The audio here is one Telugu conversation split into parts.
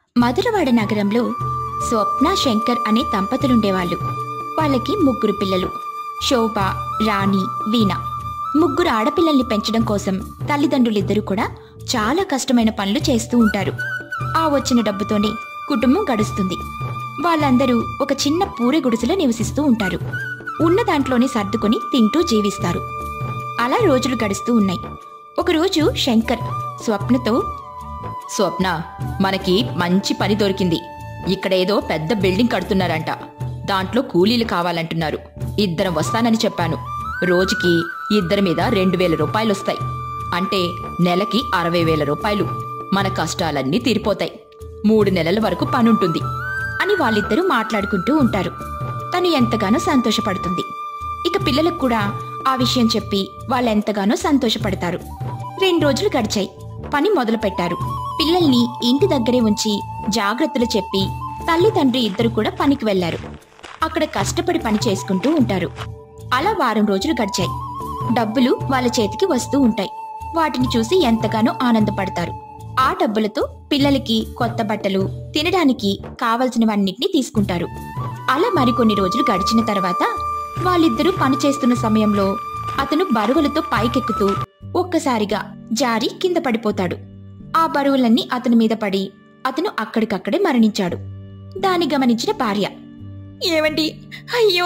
మధురవాడ నగరంలో స్వప్న శంకర్ అనే దంపతులుండేవాళ్ళు వాళ్ళకి ముగ్గురు పిల్లలు శోభ రాణి వీణ ముగ్గురు ఆడపిల్లల్ని పెంచడం కోసం తల్లిదండ్రులిద్దరూ కూడా చాలా కష్టమైన పనులు చేస్తూ ఉంటారు ఆ వచ్చిన డబ్బుతోనే కుటుంబం గడుస్తుంది వాళ్ళందరూ ఒక చిన్న పూరె గుడిసెలో నివసిస్తూ ఉంటారు ఉన్న దాంట్లోనే సర్దుకొని తింటూ జీవిస్తారు అలా రోజులు గడుస్తూ ఉన్నాయి ఒకరోజు శంకర్ స్వప్నతో స్వప్న మనకి మంచి పని దొరికింది ఇక్కడేదో పెద్ద బిల్డింగ్ కడుతున్నారంట దాంట్లో కూలీలు కావాలంటున్నారు ఇద్దరం వస్తానని చెప్పాను రోజుకి ఇద్దరి మీద రెండు వేల రూపాయలు వస్తాయి అంటే నెలకి అరవై వేల రూపాయలు మన కష్టాలన్నీ తీరిపోతాయి మూడు నెలల వరకు పనుంటుంది అని వాళ్ళిద్దరూ మాట్లాడుకుంటూ ఉంటారు తను ఎంతగానో సంతోషపడుతుంది ఇక పిల్లలకు కూడా ఆ విషయం చెప్పి వాళ్ళెంతగానో సంతోషపడతారు రెండు రోజులు గడిచాయి పని మొదలు పెట్టారు పిల్లల్ని ఇంటి దగ్గరే ఉంచి జాగ్రత్తలు చెప్పి తల్లి తండ్రి ఇద్దరు కూడా పనికి వెళ్లారు అక్కడ కష్టపడి పని చేసుకుంటూ ఉంటారు అలా వారం రోజులు గడిచాయి డబ్బులు వాళ్ళ చేతికి వస్తూ ఉంటాయి వాటిని చూసి ఎంతగానో ఆనందపడతారు ఆ డబ్బులతో పిల్లలకి కొత్త బట్టలు తినడానికి కావలసినవన్నిటినీ తీసుకుంటారు అలా మరికొన్ని రోజులు గడిచిన తర్వాత వాళ్ళిద్దరూ పని చేస్తున్న సమయంలో అతను బరువులతో పైకెక్కుతూ ఒక్కసారిగా జారి కింద పడిపోతాడు ఆ బరువులన్నీ అతని మీద పడి అతను అక్కడికక్కడే మరణించాడు దాన్ని గమనించిన భార్య ఏమండి అయ్యో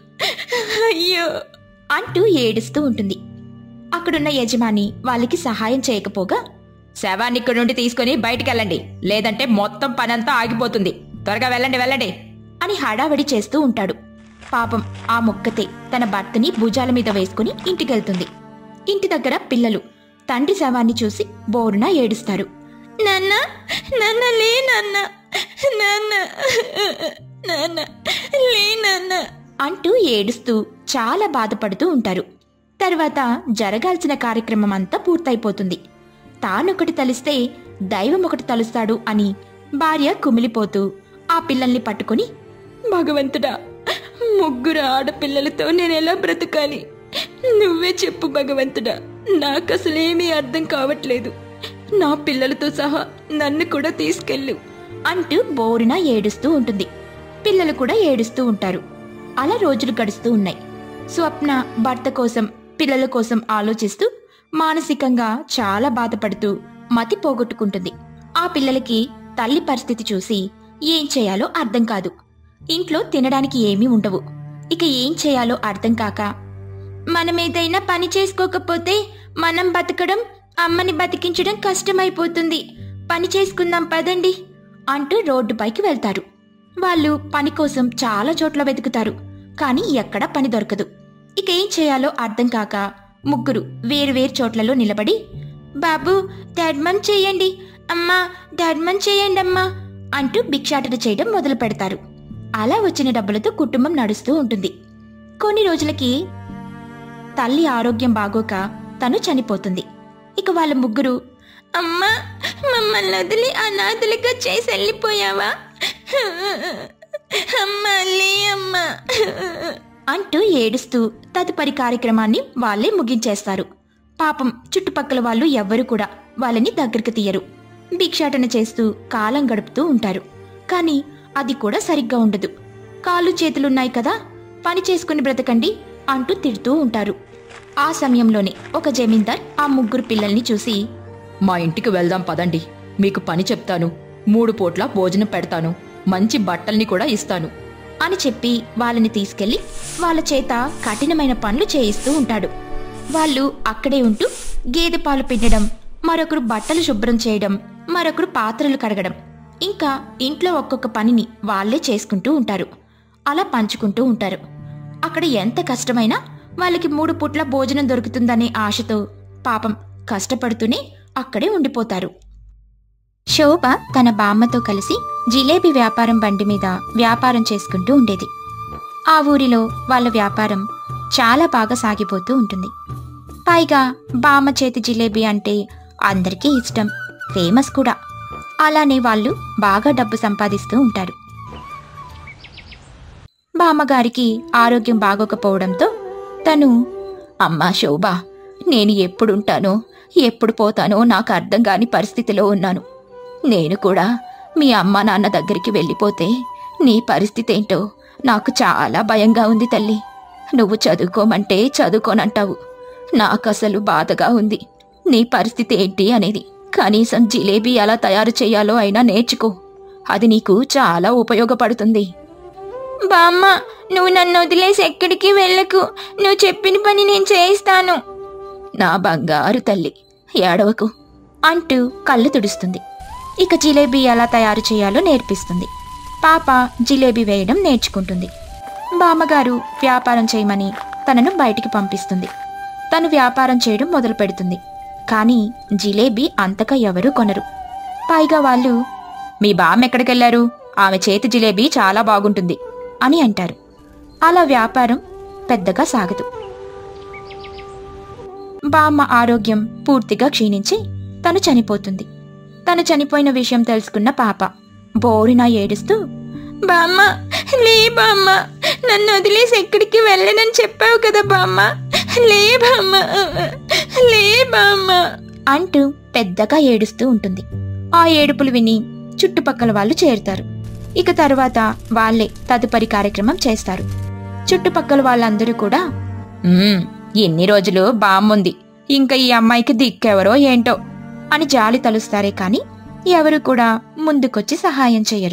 అయ్యో అంటూ ఏడుస్తూ ఉంటుంది అక్కడున్న యజమాని వాళ్ళకి సహాయం చేయకపోగా శవాన్ని ఇక్కడి నుండి తీసుకుని బయటికెళ్ళండి లేదంటే మొత్తం పనంతా ఆగిపోతుంది త్వరగా వెళ్ళండి వెళ్ళండి అని హడావిడి చేస్తూ ఉంటాడు పాపం ఆ మొక్కతే తన భర్తని భుజాల మీద వేసుకుని ఇంటికెళ్తుంది ఇంటి దగ్గర పిల్లలు తండ్రి శవాన్ని చూసి బోరున ఏడుస్తారు నాన్న నాన్న లే నాన్న నాన్న నాన్న లే నాన్న అంటూ ఏడుస్తూ చాలా బాధపడుతూ ఉంటారు తర్వాత జరగాల్సిన కార్యక్రమం అంతా పూర్తయిపోతుంది తానొకటి తలిస్తే దైవం ఒకటి తలుస్తాడు అని భార్య కుమిలిపోతూ ఆ పిల్లల్ని పట్టుకుని భగవంతుడా ముగ్గురు ఆడపిల్లలతో నేనెలా బ్రతకాలి నువ్వే చెప్పు భగవంతుడా నాకు అసలేమీ అర్థం కావట్లేదు నా పిల్లలతో సహా నన్ను కూడా తీసుకెళ్ళు అంటూ బోరున ఏడుస్తూ ఉంటుంది పిల్లలు కూడా ఏడుస్తూ ఉంటారు అలా రోజులు గడుస్తూ ఉన్నాయి స్వప్న భర్త కోసం పిల్లల కోసం ఆలోచిస్తూ మానసికంగా చాలా బాధపడుతూ మతి పోగొట్టుకుంటుంది ఆ పిల్లలకి తల్లి పరిస్థితి చూసి ఏం చేయాలో అర్థం కాదు ఇంట్లో తినడానికి ఏమీ ఉండవు ఇక ఏం చేయాలో అర్థం కాక మనమేదైనా పని చేసుకోకపోతే మనం బతకడం అమ్మని బతికించడం కష్టమైపోతుంది పని చేసుకుందాం పదండి అంటూ రోడ్డుపైకి వెళ్తారు వాళ్ళు పని కోసం చాలా చోట్ల వెతుకుతారు కానీ ఎక్కడా పని దొరకదు ఇక ఏం చేయాలో అర్థం కాక ముగ్గురు వేరువేరు చోట్లలో నిలబడి బాబు ధర్మం చేయండి అమ్మా ధర్మం చేయండి అమ్మా అంటూ భిక్షాటన చేయడం మొదలు పెడతారు అలా వచ్చిన డబ్బులతో కుటుంబం నడుస్తూ ఉంటుంది కొన్ని రోజులకి తల్లి ఆరోగ్యం బాగోక తను చనిపోతుంది ఇక వాళ్ళ ముగ్గురు అమ్మా మమ్మల్ని వదిలి అనాథలుగా చేసి వెళ్ళిపోయావా అమ్మా లే అమ్మా అంటూ ఏడుస్తూ తదుపరి కార్యక్రమాన్ని వాళ్ళే ముగించేస్తారు పాపం చుట్టుపక్కల వాళ్ళు ఎవ్వరూ కూడా వాళ్ళని దగ్గరికి తీయరు భిక్షాటన చేస్తూ కాలం గడుపుతూ ఉంటారు కానీ అది కూడా సరిగ్గా ఉండదు కాళ్ళు చేతులున్నాయి కదా పని చేసుకుని బ్రతకండి అంటూ తిడుతూ ఉంటారు ఆ సమయంలోనే ఒక జమీందార్ ఆ ముగ్గురు పిల్లల్ని చూసి మా ఇంటికి వెళ్దాం పదండి మీకు పని చెప్తాను మూడు పూట్ల భోజనం పెడతాను మంచి బట్టల్ని కూడా ఇస్తాను అని చెప్పి వాళ్ళని తీసుకెళ్లి వాళ్ళ చేత కఠినమైన పనులు చేయిస్తూ ఉంటాడు వాళ్ళు అక్కడే ఉంటూ గేదె పాలు పిండడం మరొకరు బట్టలు శుభ్రం చేయడం మరొకరు పాత్రలు కడగడం ఇంకా ఇంట్లో ఒక్కొక్క పనిని వాళ్ళే చేసుకుంటూ ఉంటారు అలా పంచుకుంటూ ఉంటారు అక్కడ ఎంత కష్టమైనా వాళ్ళకి మూడు పూట్ల భోజనం దొరుకుతుందనే ఆశతో పాపం కష్టపడుతూనే అక్కడే ఉండిపోతారు శోభ తన బామ్మతో కలిసి జిలేబీ వ్యాపారం బండి మీద వ్యాపారం చేసుకుంటూ ఉండేది ఆ ఊరిలో వాళ్ళ వ్యాపారం చాలా బాగా సాగిపోతూ ఉంటుంది పైగా బామ్మ చేతి జిలేబీ అంటే అందరికీ ఇష్టం ఫేమస్ కూడా అలానే వాళ్ళు బాగా డబ్బు సంపాదిస్తూ ఉంటారు బామ్మగారికి ఆరోగ్యం బాగోకపోవడంతో తను అమ్మా శోభ నేను ఎప్పుడుంటానో ఎప్పుడు పోతానో నాకు అర్థం కాని పరిస్థితిలో ఉన్నాను నేను కూడా మీ అమ్మ నాన్న దగ్గరికి వెళ్ళిపోతే నీ పరిస్థితి ఏంటో నాకు చాలా భయంగా ఉంది తల్లి నువ్వు చదువుకోమంటే చదువుకోనంటావు నాకు అసలు బాధగా ఉంది నీ పరిస్థితి ఏంటి అనేది కనీసం జిలేబీ ఎలా తయారు చేయాలో అయినా నేర్చుకో అది నీకు చాలా ఉపయోగపడుతుంది బామ్మ నువ్వు నన్ను వదిలేసి ఎక్కడికి వెళ్ళకు నువ్వు చెప్పిన పని నేను చేయిస్తాను నా బంగారు తల్లి ఏడవకు అంటూ కళ్ళు తుడుస్తుంది ఇక జిలేబీ ఎలా తయారు చేయాలో నేర్పిస్తుంది పాప జిలేబీ వేయడం నేర్చుకుంటుంది బామ్మగారు వ్యాపారం చేయమని తనను బయటికి పంపిస్తుంది తను వ్యాపారం చేయడం మొదలు పెడుతుంది కానీ జిలేబీ అంతగా ఎవరూ కొనరు పైగా వాళ్ళు మీ బామ్మ ఎక్కడికెళ్లారు ఆమె చేతి జిలేబీ చాలా బాగుంటుంది అని అంటారు అలా వ్యాపారం పెద్దగా సాగదు బామ్మ ఆరోగ్యం పూర్తిగా క్షీణించి తను చనిపోతుంది తను చనిపోయిన విషయం తెలుసుకున్న పాప బోరినా ఏడుస్తూ బామ్మ లే బామ్మ నన్ను వదిలేసి ఎక్కడికి వెళ్ళనని చెప్పావు కదా బామ్మ లే బామ్మ లే బామ్మ అంటూ పెద్దగా ఏడుస్తూ ఉంటుంది ఆ ఏడుపులు విని చుట్టుపక్కల వాళ్ళు చేరుతారు ఇక తరువాత వాళ్ళే తదుపరి కార్యక్రమం చేస్తారు చుట్టుపక్కల వాళ్ళందరూ కూడా "మ్మ్, ఎన్ని రోజులు బామ్ముంది ఇంకా ఈ అమ్మాయికి దిక్కెవరో ఏంటో అని జాలి తలుస్తారే కాని ఎవరు కూడా ముందుకొచ్చి సహాయం చేయరు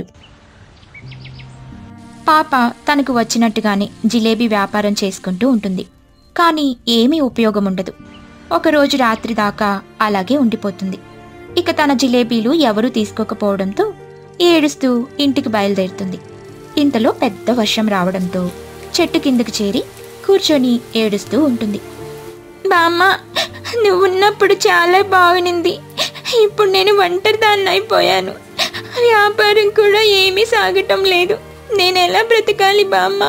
పాప తనకు వచ్చినట్టుగానే జిలేబీ వ్యాపారం చేసుకుంటూ ఉంటుంది కానీ ఏమీ ఉపయోగం ఉండదు ఒకరోజు రాత్రి దాకా అలాగే ఉండిపోతుంది ఇక తన జిలేబీలు ఎవరూ తీసుకోకపోవడంతో ఏడుస్తూ ఇంటికి బయలుదేరుతుంది ఇంతలో పెద్ద వర్షం రావడంతో చెట్టు కిందకు చేరి కూర్చొని ఏడుస్తూ ఉంటుంది బామ్మ నువ్వున్నప్పుడు చాలా బాగునింది ఇప్పుడు నేను ఒంటరిదాన్ని అయిపోయాను వ్యాపారం కూడా ఏమీ సాగటం లేదు నేను ఎలా బ్రతకాలి బామ్మ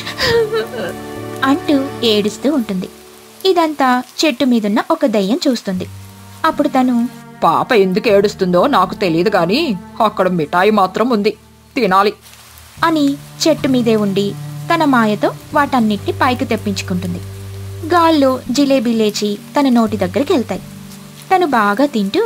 అంటూ ఏడుస్తూ ఉంటుంది ఇదంతా చెట్టు మీదున్న ఒక దయ్యం చూస్తుంది అప్పుడు తను పాప ఎందుకు ఏడుస్తుందో నాకు తెలియదు గాని అక్కడ మిఠాయి మాత్రం ఉంది తినాలి అని చెట్టు మీదే ఉండి తన మాయతో వాటన్నిటిని పైకి తెప్పించుకుంటుంది గాల్లో జిలేబీ లేచి తన నోటి దగ్గరికి వెళ్తాయి తను బాగా తింటూ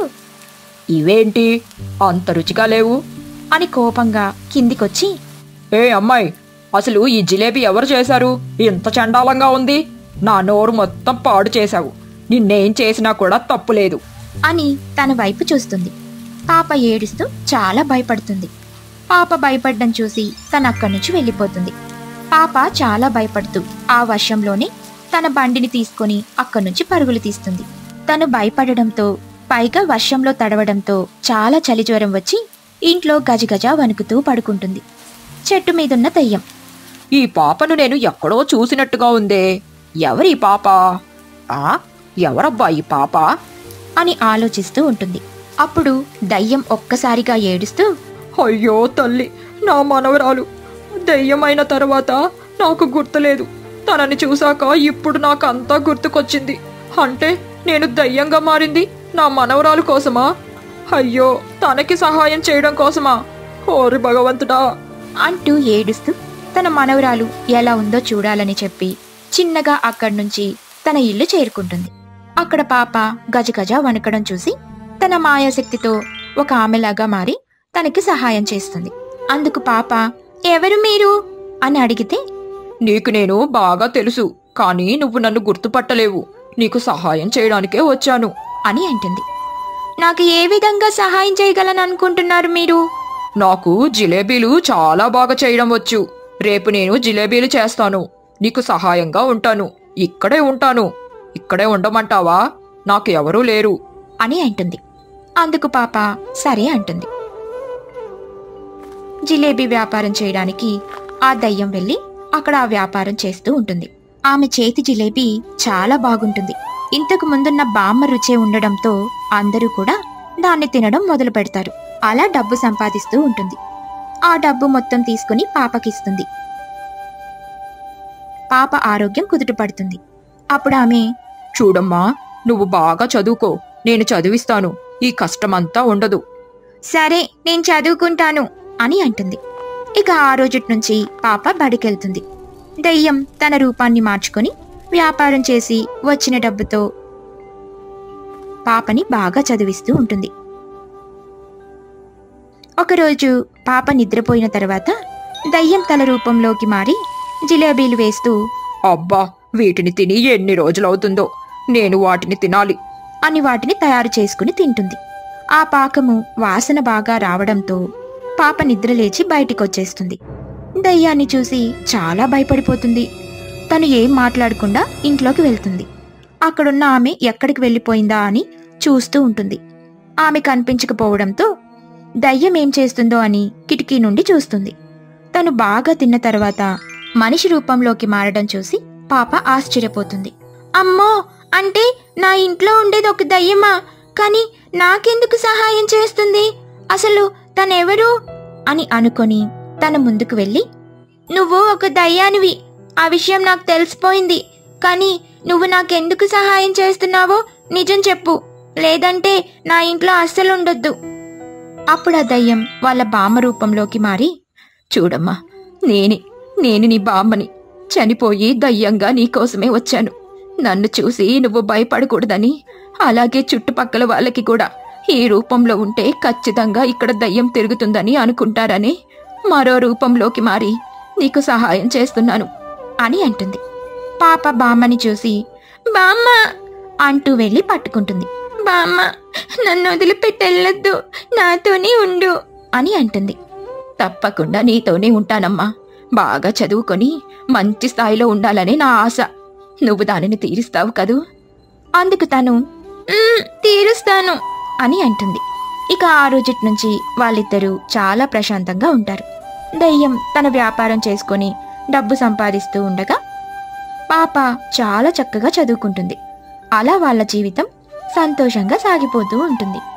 ఇవేంటి అంత రుచిగా లేవు అని కోపంగా కిందికొచ్చి ఏ అమ్మాయి అసలు ఈ జిలేబీ ఎవరు చేశారు ఇంత చండాలంగా ఉంది నా నోరు మొత్తం పాడు చేశావు నిన్నేం చేసినా కూడా తప్పులేదు అని తన వైపు చూస్తుంది పాప ఏడుస్తూ చాలా భయపడుతుంది పాప భయపడ్డం చూసి తను అక్కడి నుంచి వెళ్ళిపోతుంది పాప చాలా భయపడుతూ ఆ వర్షంలోనే తన బండిని తీసుకొని అక్కడి నుంచి పరుగులు తీస్తుంది తను భయపడడంతో పైగా వర్షంలో తడవడంతో చాలా చలి జ్వరం వచ్చి ఇంట్లో గజగజ వణుకుతూ పడుకుంటుంది చెట్టు మీదున్న దయ్యం ఈ పాపను నేను ఎక్కడో చూసినట్టుగా ఉందే ఎవరి పాప ఆ ఎవరబ్బా ఈ పాప అని ఆలోచిస్తూ ఉంటుంది అప్పుడు దయ్యం ఒక్కసారిగా ఏడుస్తూ అయ్యో తల్లి నా మనవరాలు దెయ్యమైన తర్వాత నాకు గుర్తులేదు తనని చూశాక ఇప్పుడు నాకు అంతా గుర్తుకొచ్చింది అంటే నేను దయ్యంగా మారింది నా మనవరాలు కోసమా అయ్యో తనకి సహాయం చేయడం కోసమా ఓరి భగవంతుడా అంటూ ఏడుస్తూ తన మనవరాలు ఎలా ఉందో చూడాలని చెప్పి చిన్నగా అక్కడి నుంచి తన ఇల్లు చేరుకుంటుంది అక్కడ పాప గజగజ వణకడం చూసి తన మాయాశక్తితో ఒక ఆమెలాగా మారి తనకి సహాయం చేస్తుంది అందుకు పాప ఎవరు మీరు అని అడిగితే నీకు నేను బాగా తెలుసు కానీ నువ్వు నన్ను గుర్తుపట్టలేవు నీకు సహాయం చేయడానికే వచ్చాను అని అంటుంది నాకు ఏ విధంగా సహాయం చేయగలను అనుకుంటున్నారు మీరు నాకు జిలేబీలు చాలా బాగా చేయడం వచ్చు రేపు నేను జిలేబీలు చేస్తాను నీకు సహాయంగా ఉంటాను ఇక్కడే ఉంటాను ఇక్కడే ఉండమంటావా నాకు ఎవరూ లేరు అని అంటుంది అందుకు పాప సరే అంటుంది జిలేబీ వ్యాపారం చేయడానికి ఆ దయ్యం వెళ్ళి అక్కడ ఆ వ్యాపారం చేస్తూ ఉంటుంది ఆమె చేతి జిలేబీ చాలా బాగుంటుంది ఇంతకు ముందున్న బామ్మ రుచే ఉండడంతో అందరూ కూడా దాన్ని తినడం మొదలు పెడతారు అలా డబ్బు సంపాదిస్తూ ఉంటుంది ఆ డబ్బు మొత్తం తీసుకుని పాపకిస్తుంది పాప ఆరోగ్యం కుదుటపడుతుంది అప్పుడు ఆమె చూడమ్మా నువ్వు బాగా చదువుకో నేను చదివిస్తాను ఈ కష్టమంతా ఉండదు సరే నేను చదువుకుంటాను అని అంటుంది ఇక ఆ రోజుటి నుంచి పాప బడికెళ్తుంది దయ్యం తన రూపాన్ని మార్చుకొని వ్యాపారం చేసి వచ్చిన డబ్బుతో పాపని బాగా చదివిస్తూ ఉంటుంది ఒకరోజు పాప నిద్రపోయిన తర్వాత దయ్యం తల రూపంలోకి మారి జిలేబీలు వేస్తూ అబ్బా వీటిని తిని ఎన్ని రోజులవుతుందో నేను వాటిని తినాలి అని వాటిని తయారు చేసుకుని తింటుంది ఆ పాకము వాసన బాగా రావడంతో పాప నిద్రలేచి బయటికొచ్చేస్తుంది దయ్యాన్ని చూసి చాలా భయపడిపోతుంది తను ఏం మాట్లాడకుండా ఇంట్లోకి వెళ్తుంది అక్కడున్న ఆమె ఎక్కడికి వెళ్ళిపోయిందా అని చూస్తూ ఉంటుంది ఆమె కనిపించకపోవడంతో దయ్యం ఏం చేస్తుందో అని కిటికీ నుండి చూస్తుంది తను బాగా తిన్న తర్వాత మనిషి రూపంలోకి మారడం చూసి పాప ఆశ్చర్యపోతుంది అమ్మో అంటే నా ఇంట్లో ఉండేది ఒక దయ్యమా కానీ నాకెందుకు సహాయం చేస్తుంది అసలు తనెవరు అని అనుకొని తన ముందుకు వెళ్ళి నువ్వు ఒక దయ్యానివి ఆ విషయం నాకు తెలిసిపోయింది కానీ నువ్వు నాకెందుకు సహాయం చేస్తున్నావో నిజం చెప్పు లేదంటే నా ఇంట్లో అస్సలు ఉండొద్దు అప్పుడు ఆ దయ్యం వాళ్ళ బామ్మ రూపంలోకి మారి చూడమ్మా నేనే నేను నీ బామ్మని చనిపోయి దయ్యంగా నీకోసమే వచ్చాను నన్ను చూసి నువ్వు భయపడకూడదని అలాగే చుట్టుపక్కల వాళ్ళకి కూడా ఈ రూపంలో ఉంటే ఖచ్చితంగా ఇక్కడ దయ్యం తిరుగుతుందని అనుకుంటారని మరో రూపంలోకి మారి నీకు సహాయం చేస్తున్నాను అని అంటుంది పాప బామ్మని చూసి బామ్మ అంటూ వెళ్ళి పట్టుకుంటుంది బామ్మ నన్ను వదిలిపెట్టెళ్ళొద్దు నాతోనే ఉండు అని అంటుంది తప్పకుండా నీతోనే ఉంటానమ్మా బాగా చదువుకొని మంచి స్థాయిలో ఉండాలని నా ఆశ నువ్వు దానిని తీరుస్తావు కదూ అందుకు తను "మ్మ్, తీరుస్తాను అని అంటుంది ఇక ఆ రోజుటి నుంచి వాళ్ళిద్దరూ చాలా ప్రశాంతంగా ఉంటారు దయ్యం తన వ్యాపారం చేసుకొని డబ్బు సంపాదిస్తూ ఉండగా పాప చాలా చక్కగా చదువుకుంటుంది అలా వాళ్ళ జీవితం సంతోషంగా సాగిపోతూ ఉంటుంది